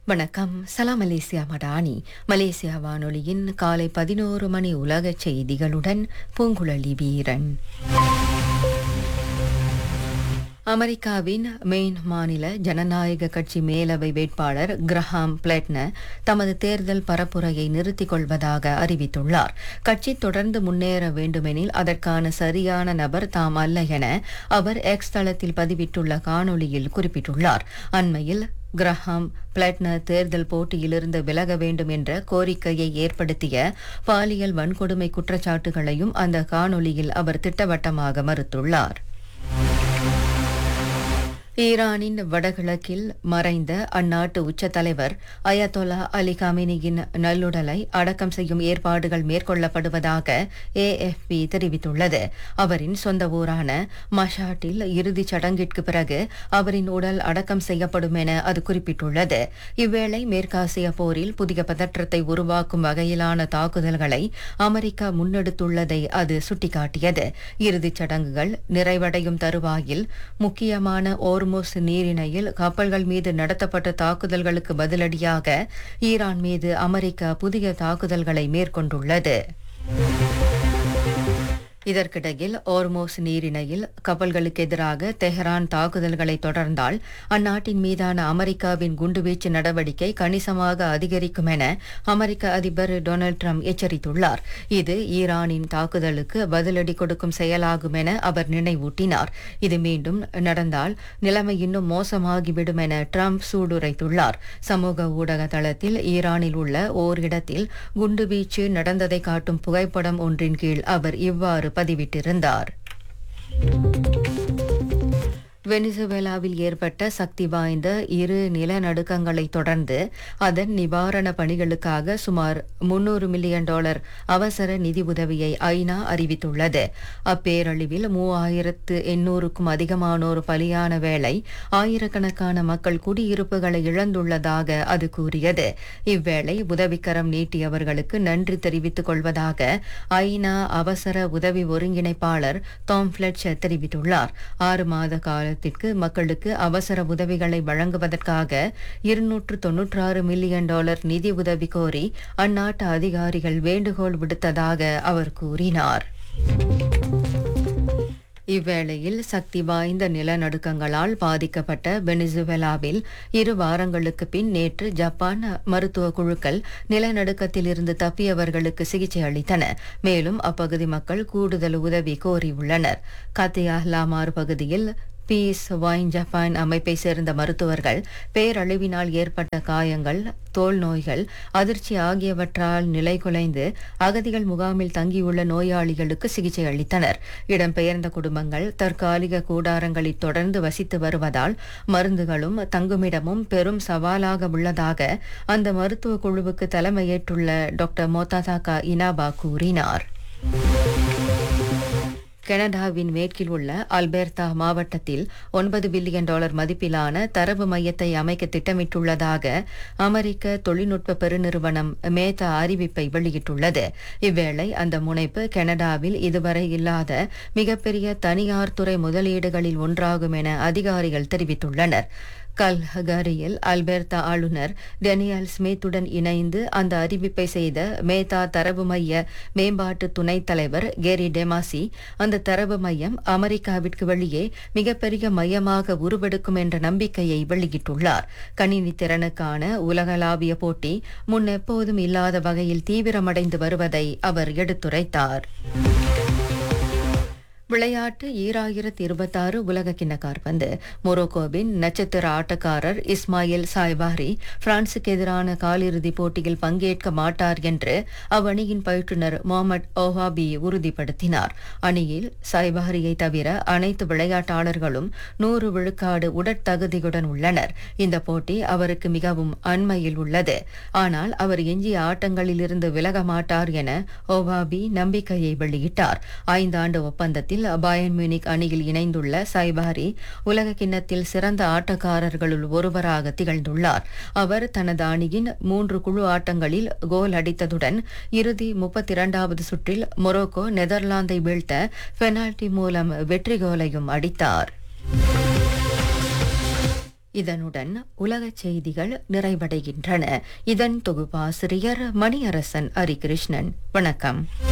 வணக்கம் சலாம் Malaysia Madani Malaysia வானொலியின் காலை பதினோரு மணி உலக செய்திகளுடன் பூங்குழலி வீரன் அமெரிக்காவின் மெயின் மாநில ஜனநாயக கட்சி மேலவை வேட்பாளர் கிரஹாம் பிளட்ன தமது தேர்தல் பரப்புரையை நிறுத்திக் கொள்வதாக அறிவித்துள்ளார் கட்சி தொடர்ந்து முன்னேற வேண்டுமெனில் அதற்கான சரியான நபர் தாம் அல்ல என அவர் எக்ஸ் தளத்தில் பதிவிட்டுள்ள காணொளியில் குறிப்பிட்டுள்ளார் அண்மையில் கிரஹாம் பிளட்னர் தேர்தல் போட்டியிலிருந்து விலக வேண்டும் என்ற கோரிக்கையை ஏற்படுத்திய பாலியல் வன்கொடுமை குற்றச்சாட்டுகளையும் அந்த காணொளியில் அவர் திட்டவட்டமாக மறுத்துள்ளார் ஈரானின் வடகிழக்கில் மறைந்த அந்நாட்டு உச்ச தலைவர் அயத்தொலா அலி காமினியின் நல்லுடலை அடக்கம் செய்யும் ஏற்பாடுகள் மேற்கொள்ளப்படுவதாக ஏஎஃப்பி தெரிவித்துள்ளது அவரின் சொந்த ஊரான மஷாட்டில் இறுதிச் சடங்கிற்கு பிறகு அவரின் உடல் அடக்கம் செய்யப்படும் என அது குறிப்பிட்டுள்ளது இவ்வேளை மேற்காசிய போரில் புதிய பதற்றத்தை உருவாக்கும் வகையிலான தாக்குதல்களை அமெரிக்கா முன்னெடுத்துள்ளதை அது சுட்டிக்காட்டியது இறுதிச் சடங்குகள் நிறைவடையும் தருவாயில் முக்கியமான ஓர்முஸ் நீரிணையில் கப்பல்கள் மீது நடத்தப்பட்ட தாக்குதல்களுக்கு பதிலடியாக ஈரான் மீது அமெரிக்கா புதிய தாக்குதல்களை மேற்கொண்டுள்ளது இதற்கிடையில் ஓர்மோஸ் நீரிணையில் கப்பல்களுக்கு எதிராக தெஹ்ரான் தாக்குதல்களை தொடர்ந்தால் அந்நாட்டின் மீதான அமெரிக்காவின் குண்டுவீச்சு நடவடிக்கை கணிசமாக அதிகரிக்கும் என அமெரிக்க அதிபர் டொனால்ட் ட்ரம்ப் எச்சரித்துள்ளார் இது ஈரானின் தாக்குதலுக்கு பதிலடி கொடுக்கும் செயலாகும் என அவர் நினைவூட்டினார் இது மீண்டும் நடந்தால் நிலைமை இன்னும் மோசமாகிவிடும் என ட்ரம்ப் சூடுரைத்துள்ளார் சமூக ஊடக தளத்தில் ஈரானில் உள்ள ஓரிடத்தில் குண்டுவீச்சு நடந்ததை காட்டும் புகைப்படம் ஒன்றின் கீழ் அவர் இவ்வாறு பதிவிட்டிருந்தார் வெனிசுவேலாவில் ஏற்பட்ட சக்தி வாய்ந்த இரு நிலநடுக்கங்களை தொடர்ந்து அதன் நிவாரண பணிகளுக்காக சுமார் முன்னூறு மில்லியன் டாலர் அவசர நிதி உதவியை ஐநா அறிவித்துள்ளது அப்பேரழிவில் மூவாயிரத்து எண்ணூறுக்கும் அதிகமானோர் பலியான வேளை ஆயிரக்கணக்கான மக்கள் குடியிருப்புகளை இழந்துள்ளதாக அது கூறியது இவ்வேளை உதவிக்கரம் நீட்டியவர்களுக்கு நன்றி தெரிவித்துக் கொள்வதாக ஐநா அவசர உதவி ஒருங்கிணைப்பாளர் டாம் பிளட்சர் தெரிவித்துள்ளார் ஆறு மாத காலத்திற்கு மக்களுக்கு அவசர உதவிகளை வழங்குவதற்காக இருநூற்று தொன்னூற்றாறு மில்லியன் டாலர் நிதி உதவி கோரி அந்நாட்டு அதிகாரிகள் வேண்டுகோள் விடுத்ததாக அவர் கூறினார் இவ்வேளையில் சக்தி வாய்ந்த நிலநடுக்கங்களால் பாதிக்கப்பட்ட வெனிசுவேலாவில் இரு வாரங்களுக்கு பின் நேற்று ஜப்பான் மருத்துவ குழுக்கள் நிலநடுக்கத்திலிருந்து தப்பியவர்களுக்கு சிகிச்சை அளித்தன மேலும் அப்பகுதி மக்கள் கூடுதல் உதவி கோரியுள்ளனர் கத்தியா லாமார் பகுதியில் பீஸ் வைன் ஜப்பான் அமைப்பை சேர்ந்த மருத்துவர்கள் பேரழிவினால் ஏற்பட்ட காயங்கள் தோல் நோய்கள் அதிர்ச்சி ஆகியவற்றால் நிலை குலைந்து அகதிகள் முகாமில் தங்கியுள்ள நோயாளிகளுக்கு சிகிச்சை அளித்தனர் இடம்பெயர்ந்த குடும்பங்கள் தற்காலிக கூடாரங்களில் தொடர்ந்து வசித்து வருவதால் மருந்துகளும் தங்குமிடமும் பெரும் சவாலாக உள்ளதாக அந்த மருத்துவ குழுவுக்கு தலைமையேற்றுள்ள டாக்டர் மோதாதாகா இனாபா கூறினார் கனடாவின் மேற்கில் உள்ள அல்பேர்தா மாவட்டத்தில் ஒன்பது பில்லியன் டாலர் மதிப்பிலான தரவு மையத்தை அமைக்க திட்டமிட்டுள்ளதாக அமெரிக்க தொழில்நுட்ப பெருநிறுவனம் மேதா அறிவிப்பை வெளியிட்டுள்ளது இவ்வேளை அந்த முனைப்பு கனடாவில் இதுவரை இல்லாத மிகப்பெரிய தனியார் துறை முதலீடுகளில் ஒன்றாகும் என அதிகாரிகள் தெரிவித்துள்ளனர் கல்ஹகரியில் அல்பேர்தா ஆளுநர் டெனியல் ஸ்மித்துடன் இணைந்து அந்த அறிவிப்பை செய்த மேதா தரவு மைய மேம்பாட்டு துணைத் தலைவர் கேரி டெமாசி அந்த தரவு மையம் அமெரிக்காவிற்கு வெளியே மிகப்பெரிய மையமாக உருவெடுக்கும் என்ற நம்பிக்கையை வெளியிட்டுள்ளார் கணினி திறனுக்கான உலகளாவிய போட்டி முன் எப்போதும் இல்லாத வகையில் தீவிரமடைந்து வருவதை அவர் எடுத்துரைத்தார் விளையாட்டு ஈராயிரத்தி இருபத்தாறு உலக கிண்ண காற்பந்து மொரோக்கோவின் நட்சத்திர ஆட்டக்காரர் இஸ்மாயில் சாய்பாரி பிரான்சுக்கு எதிரான காலிறுதிப் போட்டியில் பங்கேற்க மாட்டார் என்று அவ்வணியின் பயிற்றுநர் முகமது ஓஹாபி உறுதிப்படுத்தினார் அணியில் சாய்பாரியை தவிர அனைத்து விளையாட்டாளர்களும் நூறு விழுக்காடு உடற்தகுதியுடன் உள்ளனர் இந்த போட்டி அவருக்கு மிகவும் அண்மையில் உள்ளது ஆனால் அவர் எஞ்சிய ஆட்டங்களிலிருந்து விலக மாட்டார் என ஓவாபி நம்பிக்கையை வெளியிட்டார் ஐந்தாண்டு ஒப்பந்தத்தில் பயன் மியூனிக் அணியில் இணைந்துள்ள சைபாரி உலக கிண்ணத்தில் சிறந்த ஆட்டக்காரர்களுள் ஒருவராக திகழ்ந்துள்ளார் அவர் தனது அணியின் மூன்று குழு ஆட்டங்களில் கோல் அடித்ததுடன் இறுதி முப்பத்தி இரண்டாவது சுற்றில் மொரோக்கோ நெதர்லாந்தை வீழ்த்த பெனால்டி மூலம் வெற்றி கோலையும் அடித்தார் இதனுடன் உலகச் செய்திகள் நிறைவடைகின்றன இதன் தொகுப்பாசிரியர் மணியரசன் ஹரிகிருஷ்ணன் வணக்கம்